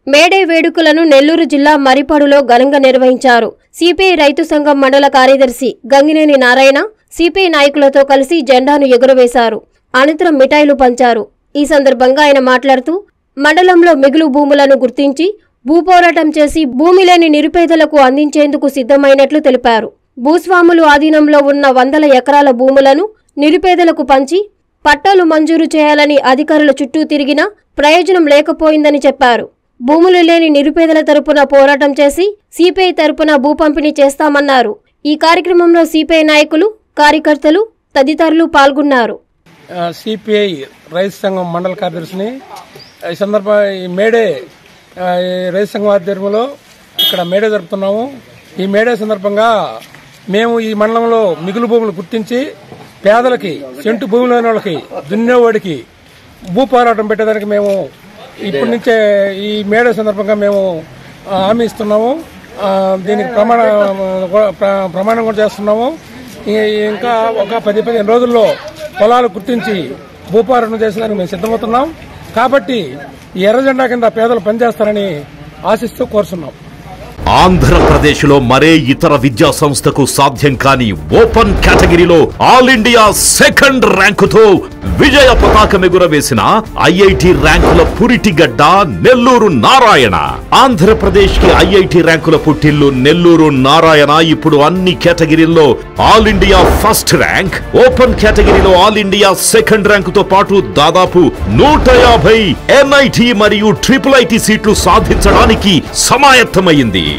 May Day వేడుకలను నెల్లూరు జిల్లా మరిపాడులో ఘనంగా నిర్వహించారు సిపిఐ రైతు సంఘం మండల కార్యదర్శి గంగినేని నారాయణ సిపిఐ నాయకులతో కలిసి జెండాను ఎగురవేశారు అనంతరం మిఠాయిలు పంచారు ఈ సందర్భంగా ఆయన మాట్లాడుతూ మండలంలో మిగులు భూములను గుర్తించి భూపోరాటం చేసి భూమి లేని నిరుపేదలకు అందించేందుకు సిద్ధమైనట్లు తెలిపారు భూస్వాములు ఆధీనంలో ఉన్న వందల ఎకరాల భూములను నిరుపేదలకు పంచి పట్టాలు మంజూరు చేయాలని అధికారుల చుట్టూ తిరిగినా ప్రయోజనం లేకపోయిందని చెప్పారు భూములు లేని నిరుపేదల తరపున పోరాటం చేసి సిపిఐ తరపున భూ పంపిణీ చేస్తామన్నారు ఈ కార్యక్రమంలో సిపిఐ నాయకులు కార్యకర్తలు తదితరులు పాల్గొన్నారు సిపిఐ రైతు సంఘం మండల కార్యదర్శిని ఈ సందర్భ ఈ మేడే ఆ, ఈ రైతు సంఘం ఆధ్వర్యంలో ఇక్కడ మేడే జరుపుతున్నాము ఈ మేడే సందర్భంగా మేము ఈ మండలంలో మిగులు భూములు గుర్తించి పేదలకి సెంటు భూమి లేని వాళ్ళకి దున్నేవాడికి భూ పోరాటం పెట్టేదానికి మేము ఇప్పటి నుంచే ఈ మేడే సందర్భంగా మేము ఆ, హామీ ఇస్తున్నాము ఆ, దీనికి ప్రమాణ ప్ర- ప్రమాణం కూడా చేస్తున్నాము ఈ- ఇంకా ఒక పది పదిహేను రోజుల్లో పొలాలు గుర్తించి భూపారణం చేసేదానికి మేము సిద్ధమవుతున్నాం కాబట్టి ఈ ఎర్ర జెండా కింద పేదలు పనిచేస్తారని ఆశిస్తూ కోరుతున్నాం ఆంధ్రప్రదేశ్ లో మరే ఇతర విద్యా సంస్థకు సాధ్యం కాని ఓపెన్ కేటగిరీలో ఆల్ ఇండియా సెకండ్ ర్యాంకుతో విజయ పతాకం ఎగురవేసిన ఐఐటి ర్యాంకుల పురిటిగడ్డ నెల్లూరు నారాయణ ఆంధ్రప్రదేశ్ కి ఐఐటి ర్యాంకుల పుట్టిల్లు నెల్లూరు నారాయణ ఇప్పుడు అన్ని కేటగిరీల్లో all India first rank open కేటగిరీలో ఆల్ ఇండియా సెకండ్ ర్యాంకుతో పాటు దాదాపు నూట యాభై ఎన్ఐటి మరియు ట్రిపుల్ ఐటి సీట్లు సాధించడానికి సమాయత్తమైంది